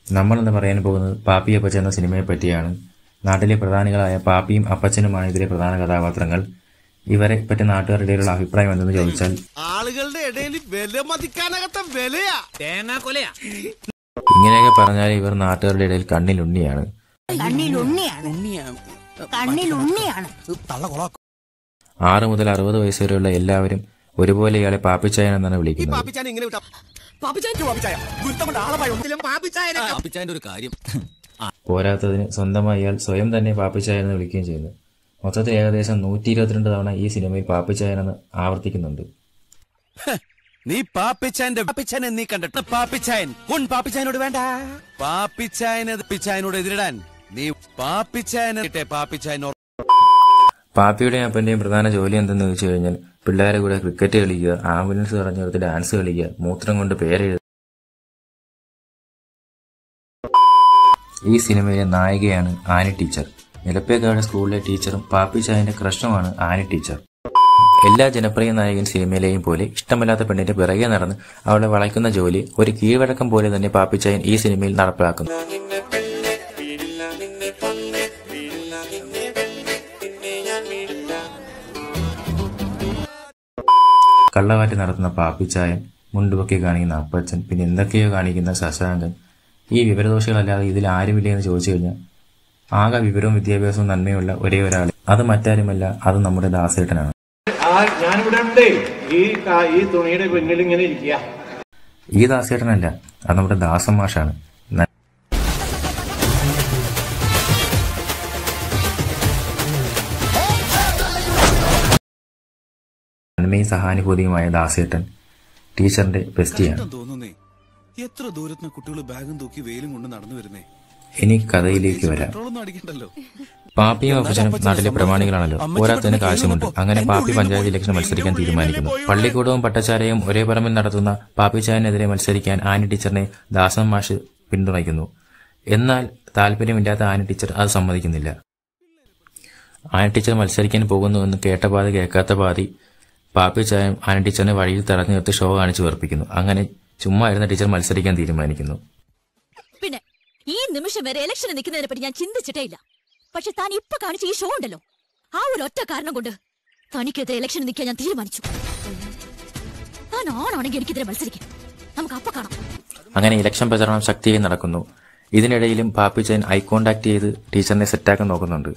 നമ്മളെന്ന് പറയാൻ പോകുന്നത് പാപ്പി അപ്പച്ചൻ എന്ന സിനിമയെ പറ്റിയാണ് നാട്ടിലെ പ്രധാനികളായ പാപ്പിയും അപ്പച്ചനുമാണ് ഇതിലെ പ്രധാന കഥാപാത്രങ്ങൾ ഇവരെ പറ്റി നാട്ടുകാരുടെ ഇടയിലുള്ള അഭിപ്രായം എന്തെന്ന് ചോദിച്ചാൽ ആളുകളുടെ ഇടയിൽ വില മതിക്കാനകത്ത വിലയാ തേങ്ങാ കൊലയാ ഇങ്ങനെയൊക്കെ പറഞ്ഞാൽ ഇവർ നാട്ടുകാരുടെ ഇടയിൽ കണ്ണിലുണ്ണിയാണ് കണ്ണിൽ ഉണ്ണിയാണ് കണ്ണിൽ ഉണ്ണിയാണ് ആറ് മുതൽ അറുപത് വയസ്സ് വരെയുള്ള എല്ലാവരും ഒരുപോലെ ഇയാളെ പാപ്പിച്ചായൻ എന്നാണ് ഈ വിളിക്കുന്നത് പാപ്പിച്ചാൻ ഇങ്ങനെ വിട്ടാ പാപ്പിച്ചാൻ പാപ്പിച്ചായ ഗുരുത്തം കൊണ്ട് ആളെ ഭയം പാപ്പിച്ചായനെ പാപ്പിച്ചാന്റെ ഒരു കാര്യം പോരാത്തതിന് സ്വന്തമായി ഇയാൾ സ്വയം തന്നെ പാപ്പിച്ചായൻ എന്ന് വിളിക്കുകയും ചെയ്യുന്നു മൊത്തത്തിൽ ഏകദേശം നൂറ്റി ഇരുപത്തിരണ്ട് തവണ ഈ സിനിമയിൽ പാപ്പിച്ചായൻ എന്ന് ആവർത്തിക്കുന്നുണ്ട് നീ പാപ്പിച്ചായന്റെ പാപ്പിച്ചായനെ നീ കണ്ടിട്ട് പാപ്പിച്ചായൻ ഉൺ പാപ്പിച്ചായനോട് വേണ്ട പാപ്പിച്ചായനെ പാപ്പിച്ചായനോട് എതിരിടാൻ നീ പാപ്പിച്ചായനെ ഇട്ടേ പാപ്പിച്ചായനോട് പാപ്പിയുടെയും അപ്പന്റെയും പ്രധാന ജോലി എന്തെന്ന് ചോദിച്ചു കഴിഞ്ഞാൽ പിള്ളേരെ കൂടെ ക്രിക്കറ്റ് കളിക്കുക ആംബുലൻസ് തടഞ്ഞെടുത്ത് ഡാൻസ് കളിക്കുക മൂത്രം കൊണ്ട് പേരെഴുതുക ഈ സിനിമയിലെ നായികയാണ് ആനി ടീച്ചർ നിലപ്പേക്കാട് സ്കൂളിലെ ടീച്ചറും പാപ്പി ചായന്റെ ക്രഷുമാണ് ആനി ടീച്ചർ എല്ലാ ജനപ്രിയ നായകൻ സിനിമയിലെയും പോലെ ഇഷ്ടമല്ലാത്ത പെണ്ണിന്റെ പിറകെ നടന്ന് അവളെ വളയ്ക്കുന്ന ജോലി ഒരു കീഴ്വഴക്കം പോലെ തന്നെ പാപ്പിച്ചായൻ ഈ സിനിമയിൽ നടപ്പിലാക്കുന്നു കള്ളവാറ്റ് നടത്തുന്ന പാപ്പിച്ചായൻ മുണ്ടുപൊക്കി കാണിക്കുന്ന അപ്പച്ചൻ പിന്നെ എന്തൊക്കെയോ കാണിക്കുന്ന ശശാങ്കൻ ഈ വിവരദോഷികളല്ലാതെ ഇതിൽ ആരുമില്ലേ എന്ന് ചോദിച്ചു കഴിഞ്ഞാൽ ആകെ വിവരവും വിദ്യാഭ്യാസവും നന്മയുള്ള ഒരേ ഒരാൾ അത് മറ്റാരുമല്ല അത് നമ്മുടെ ദാസേട്ടനാണ് ആ ഞാനിവിടെ ഉണ്ട് ഈ കാ- ഈ തുണിയുടെ പിന്നിൽ ഇങ്ങനെ ഇരിക്കുക ഈ ദാസേട്ടനല്ല അത് നമ്മുടെ ദാസൻ മാഷാണ് ന- നന്മയും സഹാനുഭൂതിയുമായ ദാസേട്ടൻ ടീച്ചറിന്റെ ബെസ്റ്റിയാണ് തോന്നുന്നേ എത്ര ദൂരത്തിന് കുട്ടികൾ ബാഗും തൂക്കി വെയിലും കൊണ്ട് നടന്നു വരുന്നേ ഇനി കഥയിലേക്ക് വരാം പെട്രോളൊന്നും അടിക്കണ്ടല്ലോ പാപ്പിയും അപ്പച്ചനും നാട്ടിലെ പ്രമാണികളാണല്ലോ പോരാത്തതിന് കാശുമുണ്ട് അങ്ങനെ പാപ്പി പഞ്ചായത്ത് ഇലക്ഷൻ മത്സരിക്കാൻ തീരുമാനിക്കുന്നു പള്ളിക്കൂടവും പട്ടച്ചാരയും ഒരേ പറമ്പിൽ നടത്തുന്ന പാപ്പിച്ചായനെതിരെ മത്സരിക്കാൻ ആനി ടീച്ചറിനെ ദാസൻ മാഷ് പിന്തുണയ്ക്കുന്നു എന്നാൽ താല്പര്യമില്ലാത്ത ആനി ടീച്ചർ അത് സമ്മതിക്കുന്നില്ല ആനി ടീച്ചർ മത്സരിക്കാൻ പോകുന്നുവെന്ന് കേട്ട പാതി കേൾക്കാത്ത പാതി പാപ്പിച്ചായം ആനി ടീച്ചറിനെ വഴിയിൽ തടഞ്ഞു നിർത്തി ഷോ കാണിച്ചു വെറുപ്പിക്കുന്നു അങ്ങനെ ചുമ്മാ ഇരുന്ന ടീച്ചർ മത്സരിക്കാൻ തീരുമാനിക്കുന്നു പിന്നെ ഈ നിമിഷം വരെ ഇലക്ഷന് നിൽക്കുന്നതിനെ പറ്റി ഞാൻ ചിന്തിച്ചിട്ടേ ഇല്ല പക്ഷെ താൻ ഇപ്പൊ കാണിച്ച ഈ ഷോ ഉണ്ടല്ലോ ആ ഒരു ഒറ്റ കാരണം കൊണ്ട് തനിക്കെതിരെ ഇലക്ഷന് നിൽക്കാൻ ഞാൻ തീരുമാനിച്ചു താൻ ആണാണെങ്കിൽ എനിക്കെതിരെ മത്സരിക്കാം നമുക്ക് അപ്പൊ കാണാം അങ്ങനെ ഇലക്ഷൻ പ്രചരണം ശക്തിയായി നടക്കുന്നു ഇതിനിടയിലും പാപ്പിച്ചൻ ഐ കോണ്ടാക്ട് ചെയ്ത് ടീച്ചറിനെ സെറ്റാക്കാൻ നോക്കുന്നുണ്ട്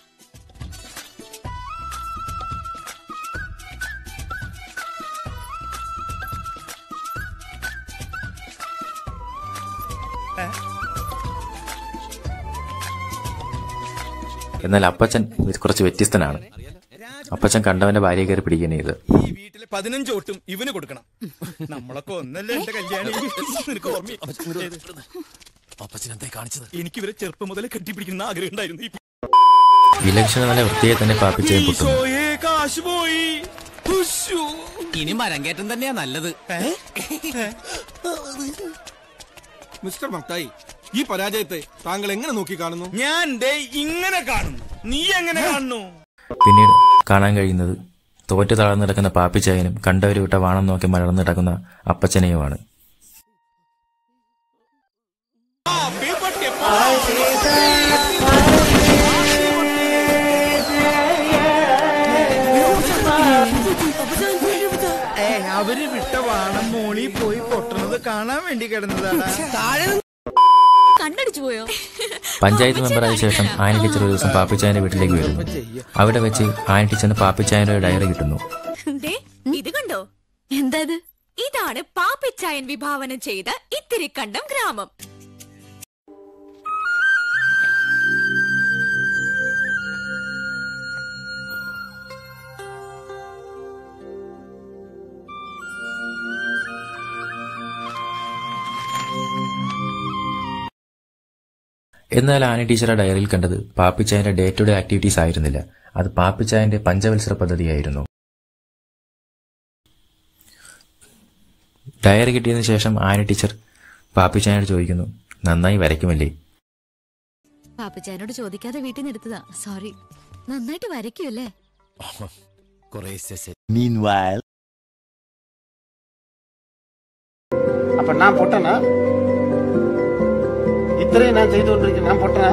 എന്നാൽ അപ്പച്ചൻ കുറച്ച് വ്യത്യസ്തനാണ് അപ്പച്ചൻ കണ്ടവന്റെ ഭാര്യയെ കയറി പിടിക്കുകയാണ് ചെയ്ത് ഈ വീട്ടിലെ പതിനഞ്ച് വോട്ടും ഇവന് കൊടുക്കണം നമ്മളൊക്കെ ഒന്നല്ലേ എന്റെ കല്യാണം നിനക്ക് ഓർമ്മ അപ്പച്ചനെന്തായി കാണിച്ചത് എനിക്ക് ഇവരെ ചെറുപ്പം മുതലേ കെട്ടിപ്പിടിക്കുന്ന ആഗ്രഹം ഉണ്ടായിരുന്നു ഈ ഇലക്ഷൻ നല്ല വൃത്തിയെ തന്നെ പാപ്പിച്ചയും പൊട്ടുന്നു ഈശോയെ, കാശ് പോയി ഉശ്ശോ. ഇനി മരം കയറ്റം തന്നെയാ നല്ലത് മിസ്റ്റർ മക്തായി ഈ പരാജയത്തെ താങ്കൾ എങ്ങനെ നോക്കി കാണുന്നു ഞാൻ ദേ ഇങ്ങനെ കാണുന്നു നീ എങ്ങനെ കാണുന്നു പിന്നീട് കാണാൻ കഴിയുന്നത് തോറ്റു തളർന്നു കിടക്കുന്ന പാപ്പിച്ചായനും കണ്ടവര് വിട്ട വാണം നോക്കി മലർന്നു കിടക്കുന്ന അപ്പച്ചനെയുമാണ് ഏ അവര് വിട്ട വാണം മോളി പോയി പൊട്ടണത് കാണാൻ വേണ്ടി കിടന്നതാണ് കണ്ണടിച്ചു പോയോ പഞ്ചായത്ത് മെമ്പറായ ശേഷം ആനി ടീച്ചർ ഒരു ദിവസം പാപ്പിച്ചായന്റെ വീട്ടിലേക്ക് വരുന്നു അവിടെ വെച്ച് ആനി ടീച്ചറിന് പാപ്പിച്ചായന്റെ ഒരു ഡയറി കിട്ടുന്നു ദേ, ഇത് കണ്ടോ എന്താ ഇത് ഇതാണ് പാപ്പിച്ചായൻ വിഭാവനം ചെയ്ത ഇത്തിരി കണ്ടം ഗ്രാമം എന്നാൽ ആനി ടീച്ചറുടെ ഡയറിയിൽ കണ്ടത് പാപ്പിച്ചായന്റെ ഡേ ടു ഡേ ആക്ടിവിറ്റീസ് ആയിരുന്നില്ല അത് പാപ്പിച്ചായന്റെ പഞ്ചവത്സര പദ്ധതിയായിരുന്നു ഡയറി കിട്ടിയതിനു ശേഷം ആനി ടീച്ചർ പാപ്പിച്ചായനോട് ചോദിക്കുന്നു നന്നായി വരയ്ക്കുമല്ലേ പാപ്പച്ചായനോട് ചോദിക്കാതെ വീട്ടിൽ നിന്ന് എടുത്തതാ സോറി നന്നായിട്ട് വരയ്ക്കുമല്ലേ കുറേ அப்ப நான் போட்டேனா ഇത്രയും ഞാൻ ചെയ്തുകൊണ്ടിരിക്കുന്നു ഞാൻ പൊട്ടനാ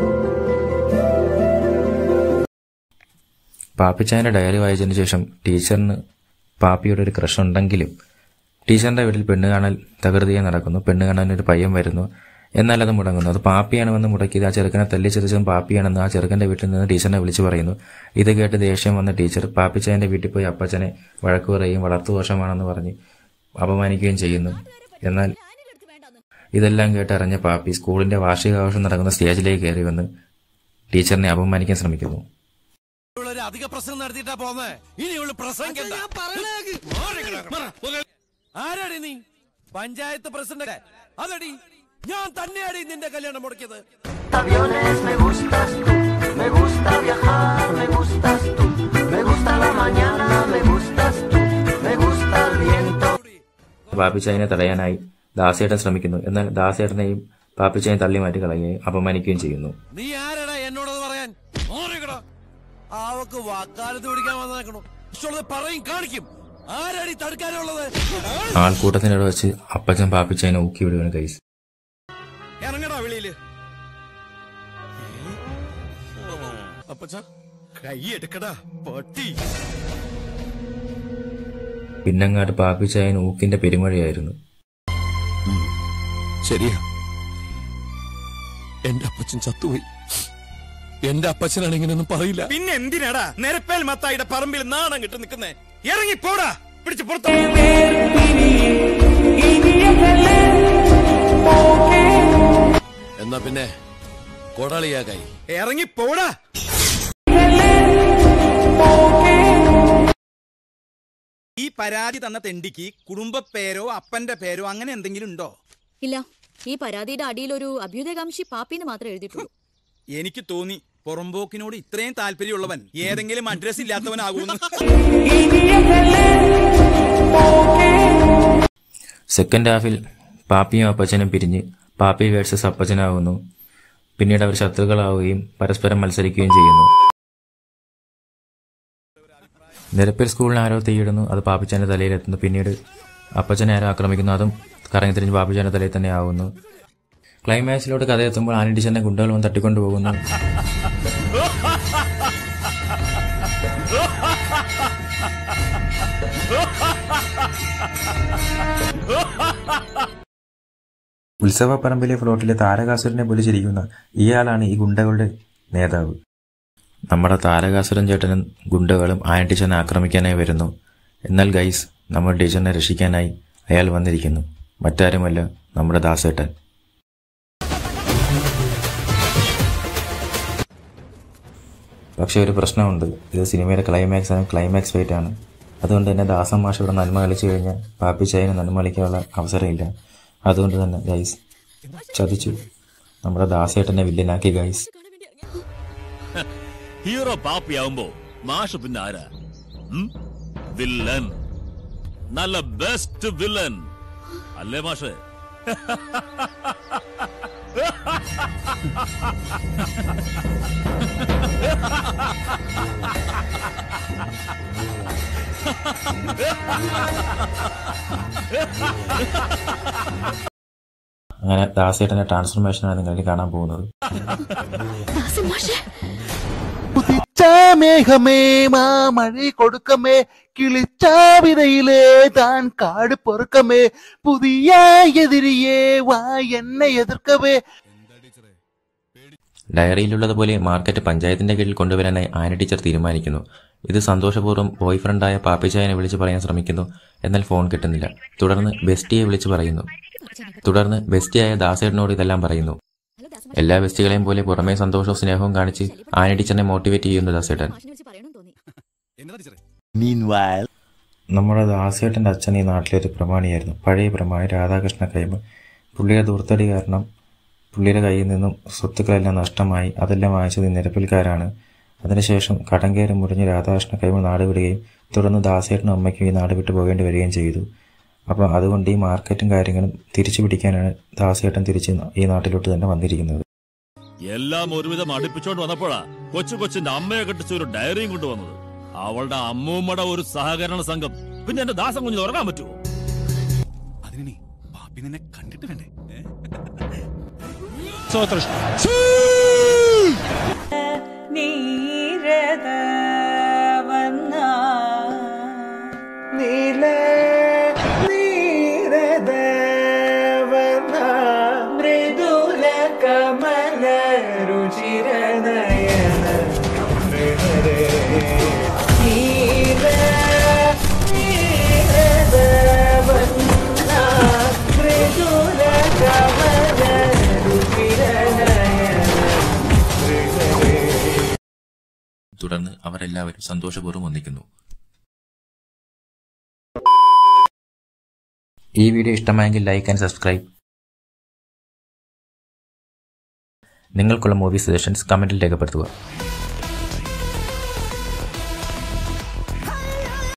പാപ്പിച്ചായൻ്റെ ഡയറി വായിച്ചതിന് ശേഷം ടീച്ചറിന് പാപ്പിയുടെ ഒരു ക്രഷ് ഉണ്ടെങ്കിലും ടീച്ചറിന്റെ വീട്ടിൽ പെണ്ണ് കാണൽ തകൃതിയെ നടക്കുന്നു പെണ്ണ് കാണാൻ ഒരു പയ്യൻ വരുന്നു എന്നാൽ അത് മുടങ്ങുന്നു അത് പാപ്പിയാണ് വന്ന് മുടക്കിയത് ആ ചെറുക്കനെ തല്ലിച്ചെറിച്ചതും പാപ്പിയാണെന്ന് ആ ചെറുക്കന്റെ വീട്ടിൽ നിന്ന് ടീച്ചറിനെ വിളിച്ചു പറയുന്നു ഇത് കേട്ട് ദേഷ്യം വന്ന ടീച്ചർ പാപ്പിച്ചായന്റെ വീട്ടിൽ പോയി അപ്പച്ചനെ വഴക്കു പറയുകയും വളർത്തുദോഷമാണെന്ന് പറഞ്ഞ് അപമാനിക്കുകയും ചെയ്യുന്നു എന്നാൽ ഇതെല്ലാം കേട്ട് അറിഞ്ഞ പാപ്പി സ്കൂളിന്റെ വാർഷികാഘോഷം നടക്കുന്ന സ്റ്റേജിലേക്ക് കയറി വന്ന് ടീച്ചറിനെ അപമാനിക്കാൻ ശ്രമിക്കുന്നു ഇവളൊരു അധിക പ്രസംഗം നടത്തിയിട്ടാ പോന്നെ ഇനി ഇവള് പ്രസംഗിക്കണ്ട ആരാടി നീ പഞ്ചായത്ത് പ്രസിഡന്റ് അതടി ഞാൻ തന്നെയാടി നിന്റെ കല്യാണം മുടക്കിയത് aviones me gustas tú me gusta viajar me gustas tú me gusta la mañana me gustas tú me gusta el viento പാപ്പിച്ചായനെ തടയാനായി ദാസേട്ടൻ ശ്രമിക്കുന്നു എന്നാൽ ദാസേട്ടനെയും പാപ്പിച്ചായൻ തള്ളി മാറ്റി കളയുകയും അപമാനിക്കുകയും ചെയ്യുന്നു നീ ആരടാ എന്നോടത് പറയാൻ ഓടിക്കടാ ആവക്ക് വാക്കാലത്ത് പിടിക്കാൻ വന്നേക്കണു ഇഷ്ടമുള്ളത് പറയും കാണിക്കും ആരാടി തടുക്കാനുള്ളത് ആൾക്കൂട്ടത്തിനിടെ വെച്ച് അപ്പച്ചൻ പാപ്പിച്ചായനെ ഊക്കി വിടുകയാണ് കൈസ് ഇറങ്ങടാ വെളിയില് അപ്പച്ച കൈ എടുക്കടാ പൊട്ടി പിന്നങ്ങാട്ട് പാപ്പിച്ചായൻ ഊക്കിന്റെ പെരുമഴയായിരുന്നു ശരിയാ എന്റെ അപ്പച്ചൻ ചത്തുപോയി എന്റെ അപ്പച്ചനാണ് ഇങ്ങനെയൊന്നും പറയില്ല പിന്നെ എന്തിനാടാ നിരപ്പേൽ മത്തായിയുടെ പറമ്പിൽ നാണം കിട്ടു നിൽക്കുന്നേ ഇറങ്ങി പോടാ പിടിച്ച് പുറത്തു എന്നാ പിന്നെ കൊടളിയാ കൈ ഇറങ്ങി പോടാ ഈ പരാതി തന്ന തെണ്ടിക്ക് കുടുംബ പേരോ അപ്പന്റെ പേരോ അങ്ങനെ എന്തെങ്കിലും ഉണ്ടോ ഇല്ല ഈ പരാതിയുടെ അടിയിൽ ഒരു അഭ്യുദയകാംക്ഷി പാപ്പിന്ന് മാത്രമേ എഴുതിയിട്ടുള്ളൂ എനിക്ക് തോന്നി പുറമ്പോക്കിനോട് ഇത്രയും താല്പര്യമുള്ളവൻ ഏതെങ്കിലും അഡ്രസ് ഇല്ലാത്തവനാകുമെന്ന് സെക്കൻഡ് ഹാഫിൽ പാപ്പിയും അപ്പച്ചനും പിരിഞ്ഞ് പാപ്പി വേഴ്സസ് അപ്പച്ചനാവുന്നു പിന്നീട് അവർ ശത്രുക്കളാവുകയും പരസ്പരം മത്സരിക്കുകയും ചെയ്യുന്നു നിരപ്പിൽ സ്കൂളിന് ആരോ തീയിടുന്നു അത് പാപ്പിച്ചാന്റെ തലയിലെത്തുന്നു പിന്നീട് അപ്പച്ചനെ ആരോ ആക്രമിക്കുന്നു അതും കറങ്ങിത്തിരിഞ്ഞ് പാപ്പിച്ചാന്റെ തലയിൽ തന്നെ ആവുന്നു ക്ലൈമാക്സിലോട്ട് കഥ എത്തുമ്പോൾ ആനി ടീച്ചറിനെ ഗുണ്ടകൾ വന്ന് തട്ടിക്കൊണ്ടു പോകുന്നു ഉത്സവപ്പറമ്പിലെ ഫ്ലോട്ടിലെ താരകാസുരനെ പോലെ ചിരിക്കുന്ന ഇയാളാണ് ഈ ഗുണ്ടകളുടെ നേതാവ് നമ്മുടെ താരകാസുരൻ ചേട്ടനും ഗുണ്ടകളും ആയ ടീച്ചറിനെ ആക്രമിക്കാനായി വരുന്നു എന്നാൽ ഗൈസ് നമ്മുടെ ടീച്ചറിനെ രക്ഷിക്കാനായി അയാൾ വന്നിരിക്കുന്നു മറ്റാരുമല്ല നമ്മുടെ ദാസേട്ടൻ പക്ഷേ ഒരു പ്രശ്നമുണ്ട് ഇത് സിനിമയുടെ ക്ലൈമാക്സ് ആണ് ക്ലൈമാക്സ് ഫൈറ്റ് ആണ് അതുകൊണ്ട് തന്നെ ദാസൻ മാഷ് ഇവിടെ നന്മ കളിച്ചു കഴിഞ്ഞാൽ പാപ്പിച്ചായന് നന്മ കളിക്കാനുള്ള അവസരമില്ല അതുകൊണ്ട് തന്നെ ഗൈസ് ചതിച്ചു നമ്മുടെ ദാസേട്ടനെ വില്ലനാക്കി ഗൈസ് ഹീറോ പാപ്പിയാവുമ്പോ മാഷ് പിന്നെ ആരാ ഉം? വില്ലൻ നല്ല ബെസ്റ്റ് വില്ലൻ അല്ലേ മാഷ് അങ്ങനെ ദാസേട്ടന്റെ ട്രാൻസ്ഫർമേഷനാണ് നിങ്ങൾക്ക് കാണാൻ പോകുന്നത് കുതിച്ച മേഘമേ മാമഴി കൊടുക്കമേ കിളിച്ച വിതയിലേ താൻ കാട് പൊറുക്കമേ പുതിയ എതിരിയേ വാ എന്നെ എതിർക്കവേ ഡയറിയിലുള്ളതുപോലെ മാർക്കറ്റ് പഞ്ചായത്തിന്റെ കീഴിൽ കൊണ്ടുവരാനായി ആന ടീച്ചർ തീരുമാനിക്കുന്നു ഇത് സന്തോഷപൂർവ്വം ബോയ് ഫ്രണ്ടായ പാപ്പിച്ചായനെ വിളിച്ചു പറയാൻ ശ്രമിക്കുന്നു എന്നാൽ ഫോൺ കിട്ടുന്നില്ല തുടർന്ന് ബെസ്റ്റിയെ വിളിച്ചു പറയുന്നു തുടർന്ന് ബെസ്റ്റിയായ ദാസേട്ടനോട് ഇതെല്ലാം പറയുന്നു എല്ലാ ബെസ്റ്റികളെയും പോലെ പുറമേ സന്തോഷവും സ്നേഹവും കാണിച്ച് ആന ടീച്ചറിനെ മോട്ടിവേറ്റ് ചെയ്യുന്നു ദാസേട്ടൻ നമ്മുടെ ദാസേട്ടൻ്റെ അച്ഛൻ ഈ നാട്ടിലൊരു പ്രമാണിയായിരുന്നു പഴയ പ്രമാണി രാധാകൃഷ്ണ കൈമ പുള്ളിയുടെ ദൂർത്തടി കാരണം പുള്ളിയുടെ കയ്യിൽ നിന്നും സ്വത്തുക്കളെല്ലാം നഷ്ടമായി അതെല്ലാം വാങ്ങിച്ചത് ഈ നിരപ്പിൽക്കാരാണ് അതിനുശേഷം കടം കയറി മുറിഞ്ഞ് രാധാകൃഷ്ണ കൈമ നാട് വിടുകയും തുടർന്ന് ദാസേട്ടനും അമ്മയ്ക്കും ഈ നാട് വിട്ടു പോകേണ്ടി വരികയും ചെയ്തു അപ്പോൾ അതുകൊണ്ട് ഈ മാർക്കറ്റും കാര്യങ്ങളും തിരിച്ചു പിടിക്കാനാണ് ദാസേട്ടൻ തിരിച്ച് ഈ നാട്ടിലോട്ട് തന്നെ വന്നിരിക്കുന്നത് എല്ലാം ഒരുവിധം അടുപ്പിച്ചോണ്ട് വന്നപ്പോഴാ കൊച്ചു കൊച്ചിന്റെ അമ്മയെ കെട്ടിച്ച ഒരു ഡയറിയും കൊണ്ടുവന്നത് അവളുടെ അമ്മൂമ്മയുടെ ഒരു സഹകരണ സംഘം പിന്നെ എന്റെ ദാസം കുഞ്ഞിന് ഉറങ്ങാൻ പറ്റുമോ അതിനെ പാപ്പി നിന്നെ കണ്ടിട്ട് വേണ്ടേ സോതൃഷ്ണ നീരത വന്ന നീല നീരത വന്ന മൃദുല കമല രുചിര നയന നീല നീരത വന്ന മൃദുല കമല രുചിര നയന തുടർന്ന് അവർ എല്ലാവരും സന്തോഷപൂർവ്വം ഒന്നിക്കുന്നു ഈ വീഡിയോ ഇഷ്ടമായെങ്കിൽ ലൈക്ക് ആൻഡ് സബ്സ്ക്രൈബ് നിങ്ങൾക്കുള്ള മൂവി സജഷൻസ് കമൻറ്റിൽ രേഖപ്പെടുത്തുക